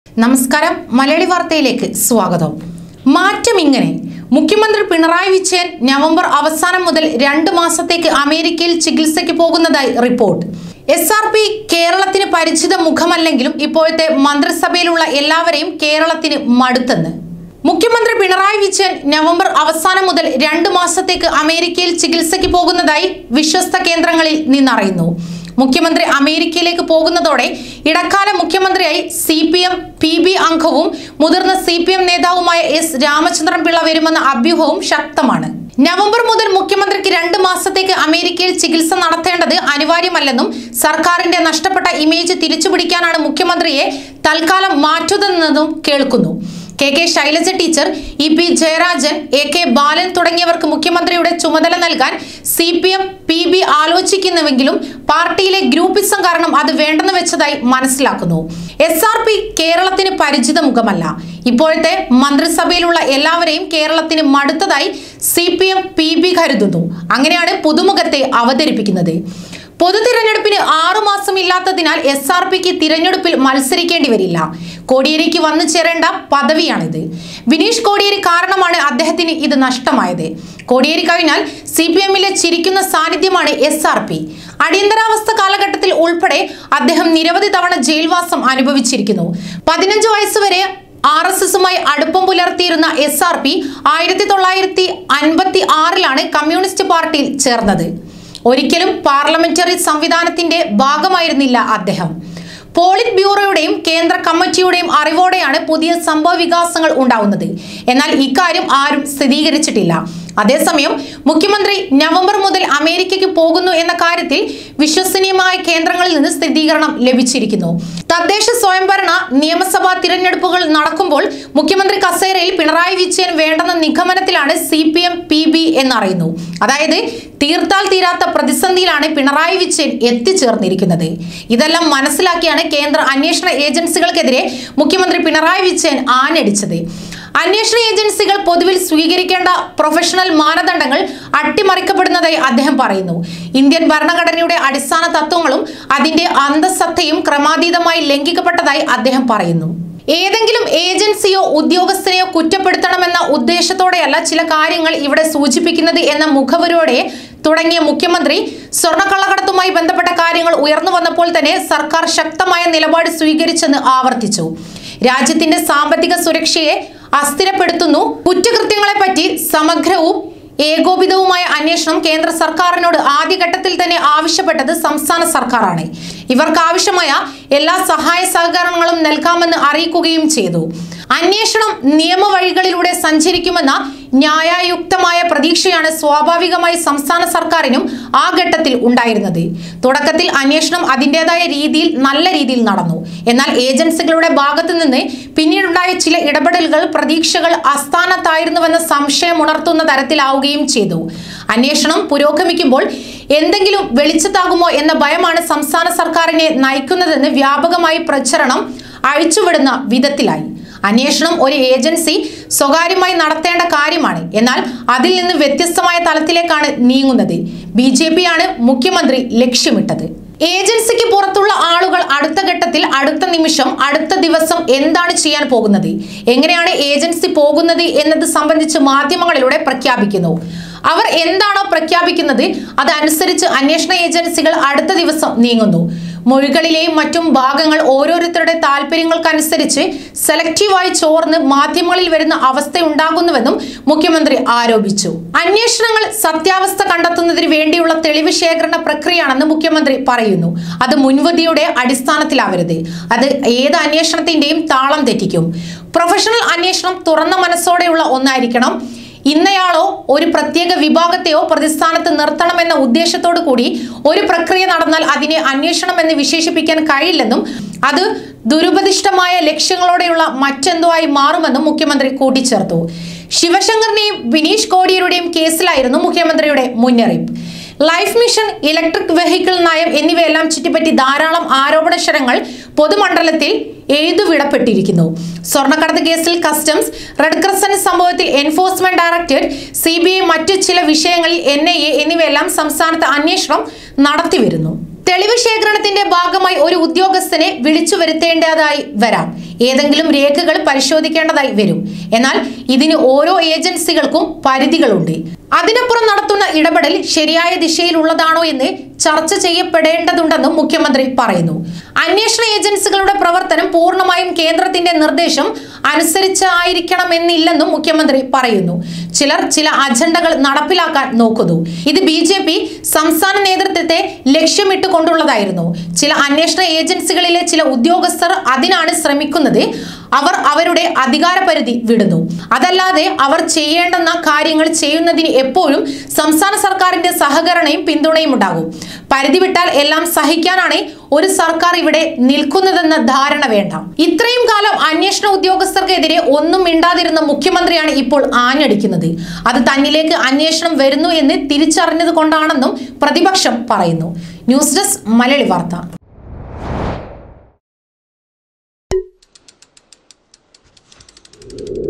നമസ്കാരം മലയാളി വാർത്തയിലേക്ക് സ്വാഗതം മാറ്റം ഇങ്ങനെ മുഖ്യമന്ത്രി പിണറായി വിജയൻ നവംബർ അവസാനം മുതൽ രണ്ട് മാസത്തേക്ക് അമേരിക്കയിൽ ചികിത്സയ്ക്ക് പോകുന്നതായി റിപ്പോർട്ട് എസ് ആർ പി കേരളത്തിന് പരിചിത മുഖമല്ലെങ്കിലും ഇപ്പോഴത്തെ മന്ത്രിസഭയിലുള്ള എല്ലാവരെയും കേരളത്തിന് മടുത്തെന്ന് മുഖ്യമന്ത്രി പിണറായി വിജയൻ നവംബർ അവസാനം മുതൽ രണ്ട് മാസത്തേക്ക് അമേരിക്കയിൽ ചികിത്സയ്ക്ക് പോകുന്നതായി വിശ്വസ്ത കേന്ദ്രങ്ങളിൽ നിന്നറിയുന്നു മുഖ്യമന്ത്രി അമേരിക്കയിലേക്ക് പോകുന്നതോടെ ഇടക്കാല മുഖ്യമന്ത്രിയായി C P M P B അംഗവും മുതിർന്ന സി പി എം നേതാവുമായ എസ് രാമചന്ദ്രൻ പിള്ള വരുമെന്ന അഭ്യൂഹവും ശക്തമാണ് നവംബർ മുതൽ മുഖ്യമന്ത്രിക്ക് രണ്ട് മാസത്തേക്ക് അമേരിക്കയിൽ ചികിത്സ നടത്തേണ്ടത് അനിവാര്യമല്ലെന്നും സർക്കാരിന്റെ നഷ്ടപ്പെട്ട ഇമേജ് തിരിച്ചുപിടിക്കാനാണ് മുഖ്യമന്ത്രിയെ തൽക്കാലം മാറ്റുന്നതെന്നും കേൾക്കുന്നു K K Shailaja teacher E P Jayarajan A K Balan തുടങ്ങിയവർക്ക് മുഖ്യമന്ത്രിയുടെ ചുമതല നൽകാൻ C P M P B ആലോചിക്കുന്നുവെങ്കിലും പാർട്ടിയിലെ ഗ്രൂപ്പിസം കാരണം അത് വേണ്ടെന്ന് വെച്ചതായി മനസ്സിലാക്കുന്നു എസ് ആർ പി കേരളത്തിന് പരിചിത മുഖമല്ല ഇപ്പോഴത്തെ മന്ത്രിസഭയിലുള്ള എല്ലാവരെയും കേരളത്തിന് മടുത്തതായി C P M P B കരുതുന്നു അങ്ങനെയാണ് പുതുമുഖത്തെ അവതരിപ്പിക്കുന്നത് പൊതു തിരഞ്ഞെടുപ്പിന് ആറുമാസം ഇല്ലാത്തതിനാൽ എസ് ആർ പിക്ക് തിരഞ്ഞെടുപ്പിൽ മത്സരിക്കേണ്ടി വരില്ല കോടിയേരിക്ക് വന്നു ചേരേണ്ട പദവിയാണിത് വിനീഷ് കോടിയേരി കാരണമാണ് അദ്ദേഹത്തിന് ഇത് നഷ്ടമായത് കോടിയേരി കഴിഞ്ഞാൽ സി പി എമ്മിലെ ചിരിക്കുന്ന സാന്നിധ്യമാണ് എസ് ആർ പി അടിയന്തരാവസ്ഥ കാലഘട്ടത്തിൽ ഉൾപ്പെടെ അദ്ദേഹം നിരവധി തവണ ജയിൽവാസം അനുഭവിച്ചിരിക്കുന്നു പതിനഞ്ച് വയസ്സുവരെ ആർ എസ് എസുമായി അടുപ്പം പുലർത്തിയിരുന്ന എസ് ആർ പി ആയിരത്തി തൊള്ളായിരത്തി അൻപത്തി ആറിലാണ് കമ്മ്യൂണിസ്റ്റ് പാർട്ടിയിൽ ചേർന്നത് ഒരിക്കലും പാർലമെന്ററി സംവിധാനത്തിന്റെ ഭാഗമായിരുന്നില്ല അദ്ദേഹം പോളിറ്റ് ബ്യൂറോയുടെയും കേന്ദ്ര കമ്മിറ്റിയുടെയും അറിവോടെയാണ് പുതിയ സംഭവ വികാസങ്ങൾ ഉണ്ടാവുന്നത് എന്നാൽ ഇക്കാര്യം ആരും സ്ഥിരീകരിച്ചിട്ടില്ല അതേസമയം മുഖ്യമന്ത്രി നവംബർ മുതൽ അമേരിക്കയ്ക്ക് പോകുന്നു എന്ന കാര്യത്തിൽ വിശ്വസനീയമായ കേന്ദ്രങ്ങളിൽ നിന്ന് സ്ഥിരീകരണം ലഭിച്ചിരിക്കുന്നു തദ്ദേശ സ്വയംഭരണ നിയമസഭാ തിരഞ്ഞെടുപ്പുകൾ നടക്കുമ്പോൾ മുഖ്യമന്ത്രി കസേരയിൽ പിണറായി വിജയൻ വേണ്ടെന്ന നിഗമനത്തിലാണ് C P M P B എന്നറിയുന്നു അതായത് തീർത്താൽ തീരാത്ത പ്രതിസന്ധിയിലാണ് പിണറായി വിജയൻ എത്തിച്ചേർന്നിരിക്കുന്നത് ഇതെല്ലാം മനസ്സിലാക്കിയാണ് കേന്ദ്ര അന്വേഷണ ഏജൻസികൾക്കെതിരെ മുഖ്യമന്ത്രി പിണറായി വിജയൻ ആഞ്ഞടിച്ചത് അന്വേഷണ ഏജൻസികൾ പൊതുവിൽ സ്വീകരിക്കേണ്ട പ്രൊഫഷണൽ മാനദണ്ഡങ്ങൾ അട്ടിമറിക്കപ്പെടുന്നതായി അദ്ദേഹം പറയുന്നു ഇന്ത്യൻ ഭരണഘടനയുടെ അടിസ്ഥാന തത്വങ്ങളും അതിന്റെ അന്തസത്തയും ക്രമാതീതമായി ലംഘിക്കപ്പെട്ടതായി അദ്ദേഹം പറയുന്നു ഏതെങ്കിലും ഏജൻസിയോ ഉദ്യോഗസ്ഥനെയോ കുറ്റപ്പെടുത്തണമെന്ന ഉദ്ദേശത്തോടെയല്ല ചില കാര്യങ്ങൾ ഇവിടെ സൂചിപ്പിക്കുന്നത് എന്ന മുഖവരോടെ തുടങ്ങിയ മുഖ്യമന്ത്രി സ്വർണ്ണക്കള്ളക്കടത്തുമായി ബന്ധപ്പെട്ട കാര്യങ്ങൾ ഉയർന്നു വന്നപ്പോൾ തന്നെ സർക്കാർ ശക്തമായ നിലപാട് സ്വീകരിച്ചെന്ന് ആവർത്തിച്ചു രാജ്യത്തിന്റെ സാമ്പത്തിക സുരക്ഷയെ അസ്ഥിരപ്പെടുത്തുന്നു കുറ്റകൃത്യങ്ങളെപ്പറ്റി സമഗ്രവും ഏകോപിതവുമായ അന്വേഷണം കേന്ദ്ര സർക്കാരിനോട് ആദ്യഘട്ടത്തിൽ തന്നെ ആവശ്യപ്പെട്ടത് സംസ്ഥാന സർക്കാരാണ് ഇവർക്ക് ആവശ്യമായ എല്ലാ സഹായ സഹകരണങ്ങളും നൽകാമെന്ന് അറിയിക്കുകയും ചെയ്തു അന്വേഷണം നിയമവഴികളിലൂടെ സഞ്ചരിക്കുമെന്ന ന്യായയുക്തമായ പ്രതീക്ഷയാണ് സ്വാഭാവികമായി സംസ്ഥാന സർക്കാരിനും ആ ഘട്ടത്തിൽ ഉണ്ടായിരുന്നത് തുടക്കത്തിൽ അന്വേഷണം അതിൻ്റെതായ രീതിയിൽ നല്ല രീതിയിൽ നടന്നു എന്നാൽ ഏജൻസികളുടെ ഭാഗത്തു നിന്ന് പിന്നീടുണ്ടായ ചില ഇടപെടലുകൾ പ്രതീക്ഷകൾ അസ്ഥാനത്തായിരുന്നുവെന്ന സംശയം ഉണർത്തുന്ന തരത്തിലാവുകയും ചെയ്തു അന്വേഷണം പുരോഗമിക്കുമ്പോൾ എന്തെങ്കിലും വെളിച്ചത്താകുമോ എന്ന ഭയമാണ് സംസ്ഥാന സർക്കാരിനെ നയിക്കുന്നതെന്ന് വ്യാപകമായി പ്രചരണം അഴിച്ചുവിടുന്ന വിധത്തിലായി അന്വേഷണം ഒരു ഏജൻസി സ്വകാര്യമായി നടത്തേണ്ട കാര്യമാണ് എന്നാൽ അതിൽ നിന്ന് വ്യത്യസ്തമായ തലത്തിലേക്കാണ് നീങ്ങുന്നത് ബി ജെ പി ആണ് മുഖ്യമന്ത്രി ലക്ഷ്യമിട്ടത് ഏജൻസിക്ക് പുറത്തുള്ള ആളുകൾ അടുത്ത ഘട്ടത്തിൽ അടുത്ത നിമിഷം അടുത്ത ദിവസം എന്താണ് ചെയ്യാൻ പോകുന്നത് എങ്ങനെയാണ് ഏജൻസി പോകുന്നത് എന്നത് സംബന്ധിച്ച് മാധ്യമങ്ങളിലൂടെ പ്രഖ്യാപിക്കുന്നു അവർ എന്താണോ പ്രഖ്യാപിക്കുന്നത് അതനുസരിച്ച് അന്വേഷണ ഏജൻസികൾ അടുത്ത ദിവസം നീങ്ങുന്നു മൊഴികളിലെയും മറ്റും ഭാഗങ്ങൾ ഓരോരുത്തരുടെ താല്പര്യങ്ങൾക്കനുസരിച്ച് സെലക്റ്റീവായി ചോർന്ന് മാധ്യമങ്ങളിൽ വരുന്ന അവസ്ഥ ഉണ്ടാകുന്നുവെന്നും മുഖ്യമന്ത്രി ആരോപിച്ചു അന്വേഷണങ്ങൾ സത്യാവസ്ഥ കണ്ടെത്തുന്നതിന് വേണ്ടിയുള്ള തെളിവ് ശേഖരണ പ്രക്രിയയാണെന്ന് മുഖ്യമന്ത്രി പറയുന്നു അത് മുൻവിധിയുടെ അടിസ്ഥാനത്തിലാവരുത് അത് ഏത് അന്വേഷണത്തിന്റെയും താളം തെറ്റിക്കും പ്രൊഫഷണൽ അന്വേഷണം തുറന്ന മനസ്സോടെയുള്ള ഒന്നായിരിക്കണം ഇന്നയാളോ ഒരു പ്രത്യേക വിഭാഗത്തെയോ പ്രതിസ്ഥാനത്ത് നിർത്തണമെന്ന ഉദ്ദേശത്തോടു കൂടി ഒരു പ്രക്രിയ നടന്നാൽ അതിനെ അന്വേഷണം എന്ന് വിശേഷിപ്പിക്കാൻ കഴിയില്ലെന്നും അത് ദുരുപദിഷ്ടമായ ലക്ഷ്യങ്ങളോടെയുള്ള മറ്റെന്തോ ആയി മാറുമെന്നും മുഖ്യമന്ത്രി കൂട്ടിച്ചേർത്തു ശിവശങ്കറിന്റെയും വിനീഷ് കോടിയരുടെയും കേസിലായിരുന്നു മുഖ്യമന്ത്രിയുടെ മുന്നറിയിപ്പ് ലൈഫ് മിഷൻ ഇലക്ട്രിക് വെഹിക്കിൾ നയം എന്നിവയെല്ലാം ചുറ്റിപ്പറ്റി ധാരാളം ആരോപണ ശരങ്ങൾ പൊതുമണ്ഡലത്തിൽ എഴുതുവിടപ്പെട്ടിരിക്കുന്നു സ്വർണ്ണക്കടത്ത് കേസിൽ കസ്റ്റംസ് റെഡ് ക്രസന്റ് സംഭവത്തിൽ enforcement directorate C B I മറ്റു ചില വിഷയങ്ങളിൽ എൻ ഐ എ എന്നിവയെല്ലാം സംസ്ഥാനത്ത് അന്വേഷണം നടത്തിവരുന്നു തെളിവ് ശേഖരണത്തിന്റെ ഭാഗമായി ഒരു ഉദ്യോഗസ്ഥനെ വിളിച്ചു വരുത്തേണ്ടതായി വരാം ഏതെങ്കിലും രേഖകൾ പരിശോധിക്കേണ്ടതായി വരും എന്നാൽ ഇതിന് ഓരോ ഏജൻസികൾക്കും പരിധികളുണ്ട് അതിനപ്പുറം നടത്തുന്ന ഇടപെടൽ ശരിയായ ദിശയിലുള്ളതാണോ എന്ന് ചർച്ച ചെയ്യപ്പെടേണ്ടതുണ്ടെന്നും മുഖ്യമന്ത്രി പറയുന്നു അന്വേഷണ ഏജൻസികളുടെ പ്രവർത്തനം പൂർണ്ണമായും കേന്ദ്രത്തിന്റെ നിർദ്ദേശം അനുസരിച്ചായിരിക്കണമെന്നില്ലെന്നും മുഖ്യമന്ത്രി പറയുന്നു ചിലർ ചില അജണ്ടകൾ നടപ്പിലാക്കാൻ നോക്കുന്നു ഇത് ബി ജെ പി സംസ്ഥാന നേതൃത്വത്തെ ലക്ഷ്യമിട്ടുകൊണ്ടുള്ളതായിരുന്നു ചില അന്വേഷണ ഏജൻസികളിലെ ചില ഉദ്യോഗസ്ഥർ അതിനാണ് ശ്രമിക്കുന്നത് അവർ അവരുടെ അധികാരപരിധി വിടുന്നു അതല്ലാതെ അവർ ചെയ്യേണ്ടുന്ന കാര്യങ്ങൾ ചെയ്യുന്നതിന് എപ്പോഴും സംസ്ഥാന സർക്കാരിന്റെ സഹകരണയും പിന്തുണയും ഉണ്ടാകും പരിധി വിട്ടാൽ എല്ലാം സഹിക്കാനാണ് ഒരു സർക്കാർ ഇവിടെ നിൽക്കുന്നതെന്ന ധാരണ വേണ്ട ഇത്രയും കാലം അന്വേഷണ ഉദ്യോഗസ്ഥർക്കെതിരെ ഒന്നും മിണ്ടാതിരുന്ന മുഖ്യമന്ത്രിയാണ് ഇപ്പോൾ ആഞ്ഞടിക്കുന്നത് അത് തന്നിലേക്ക് അന്വേഷണം വരുന്നു എന്ന് തിരിച്ചറിഞ്ഞത് കൊണ്ടാണെന്നും പ്രതിപക്ഷം പറയുന്നു ന്യൂസ് ഡെസ്ക് മലയാളി വാർത്ത you